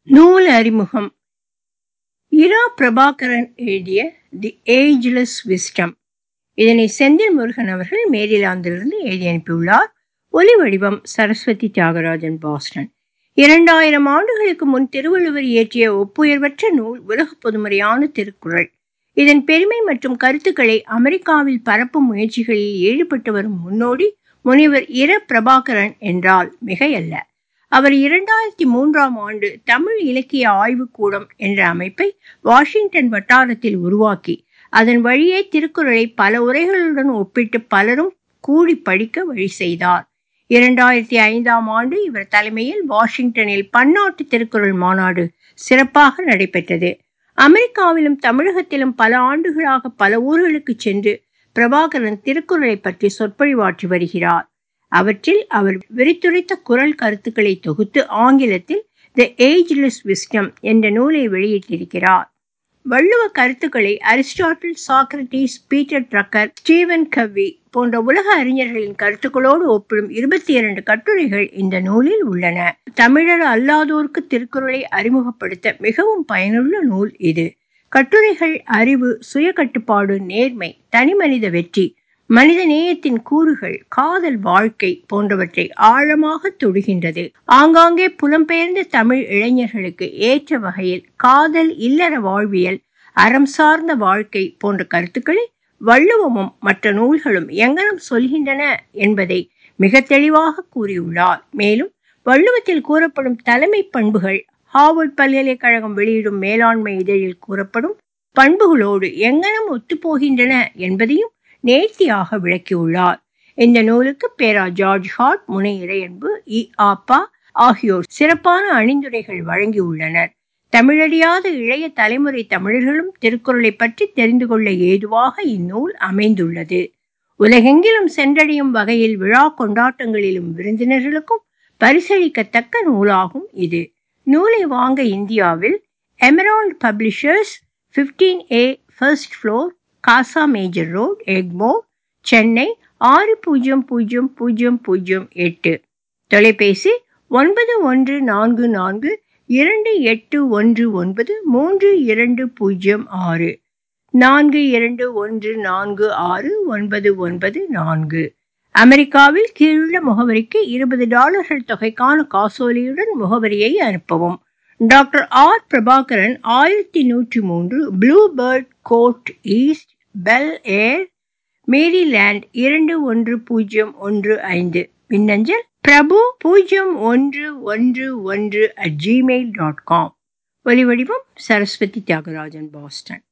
நூல் அறிமுகம் இரா பிரபாகரன் எழுதிய தி ஏஜ்லெஸ் விஸ்டம் இதனை செந்தில் முருகன் அவர்கள் மேரிலாந்திலிருந்து எழுதி அனுப்பியுள்ளார் ஒலி வடிவம் சரஸ்வதி தியாகராஜன் பாஸ்டன் இரண்டாயிரம் ஆண்டுகளுக்கு முன் திருவள்ளுவர் இயற்றிய ஒப்புயர்வற்ற நூல் உலக பொதுமறையான திருக்குறள் இதன் பெருமை மற்றும் கருத்துக்களை அமெரிக்காவில் பரப்பும் முயற்சிகளில் ஈடுபட்டு வரும் முன்னோடி முனிவர் இர பிரபாகரன் என்றால் மிகையல்ல அவர் இரண்டாயிரத்தி மூன்றாம் ஆண்டு தமிழ் இலக்கிய ஆய்வுக்கூடம் என்ற அமைப்பை வாஷிங்டன் வட்டாரத்தில் உருவாக்கி அதன் வழியே திருக்குறளை பல உரைகளுடன் ஒப்பிட்டு பலரும் கூடி படிக்க வழி செய்தார் இரண்டாயிரத்தி ஐந்தாம் ஆண்டு இவர் தலைமையில் வாஷிங்டனில் பன்னாட்டு திருக்குறள் மாநாடு சிறப்பாக நடைபெற்றது அமெரிக்காவிலும் தமிழகத்திலும் பல ஆண்டுகளாக பல ஊர்களுக்கு சென்று பிரபாகரன் திருக்குறளை பற்றி சொற்பொழிவாற்றி வருகிறார் அவற்றில் அவர் விரித்துரைத்த குரல் கருத்துக்களை தொகுத்து ஆங்கிலத்தில் த ஏஜ்லெஸ் விஸ்டம் என்ற நூலை வெளியிட்டிருக்கிறார் வள்ளுவ கருத்துக்களை Aristotle Socrates Peter Drucker Steven Covey போன்ற உலக அறிஞர்களின் கருத்துக்களோடு ஒப்பிடும் இருபத்தி இரண்டு கட்டுரைகள் இந்த நூலில் உள்ளன தமிழர் அல்லாதோருக்கு திருக்குறளை அறிமுகப்படுத்த மிகவும் பயனுள்ள நூல் இது கட்டுரைகள் அறிவு சுய கட்டுப்பாடு நேர்மை தனிமனித வெற்றி மனித நேயத்தின் கூறுகள் காதல் வாழ்க்கை போன்றவற்றை ஆழமாக தொடுகின்றது ஆங்காங்கே புலம்பெயர்ந்த தமிழ் இளைஞர்களுக்கு ஏற்ற வகையில் காதல் இல்லற வாழ்வியல் அறம் சார்ந்த வாழ்க்கை போன்ற கருத்துக்களை வள்ளுவமும் மற்ற நூல்களும் எங்கனம் சொல்கின்றன என்பதை மிக தெளிவாக கூறியுள்ளார் மேலும் வள்ளுவத்தில் கூறப்படும் தலைமை பண்புகள் ஹார்வர்ட் பல்கலைக்கழகம் வெளியிடும் மேலாண்மை இதழில் கூறப்படும் பண்புகளோடு எங்கனம் ஒத்துப்போகின்றன என்பதையும் நேர்த்தியாக விளக்கியுள்ளார் இந்த நூலுக்கு பேரா ஜார்ஜ் ஹார்ட் முனை இறையன்பு இ ஆப்பா ஆகியோர் சிறப்பான அணிந்துரைகள் வழங்கியுள்ளனர் தமிழறியாத இளைய தலைமுறை தமிழர்களும் திருக்குறளை பற்றி தெரிந்து கொள்ள ஏதுவாக இந்நூல் அமைந்துள்ளது உலகெங்கிலும் சென்றடையும் வகையில் விழா கொண்டாட்டங்களிலும் விருந்தினர்களுக்கும் பரிசளிக்கத்தக்க நூலாகும் இது நூலை வாங்க இந்தியாவில் Emerald Publishers fifteen A first floor Casa Major Road Egmore Chennai ஆறு பூஜ்ஜியம் பூஜ்ஜியம் பூஜ்ஜியம் பூஜ்ஜியம் எட்டு தொலைபேசி ஒன்பது ஒன்று நான்கு நான்கு இரண்டு எட்டு ஒன்று ஒன்பது மூன்று இரண்டு பூஜ்ஜியம் ஆறு நான்கு இரண்டு ஒன்று நான்கு ஆறு ஒன்பது ஒன்பது நான்கு அமெரிக்காவில் கீழுள்ள முகவரிக்கு இருபது டாலர்கள் தொகைக்கான காசோலியுடன் முகவரியை அனுப்பவும் டாக்டர் ஆர் பிரபாகரன் ஆயிரத்தி நூற்றி மூன்று Blue Bird Court East Bel Air Maryland இரண்டு ஒன்று பூஜ்ஜியம் ஒன்று ஐந்து மின்னஞ்சல் பிரபு பூஜ்ஜியம் ஒன்று ஒன்று ஒன்று அட் ஜிமெயில் டாட் காம் ஒலிவடிவம் சரஸ்வதி தியாகராஜன் பாஸ்டன்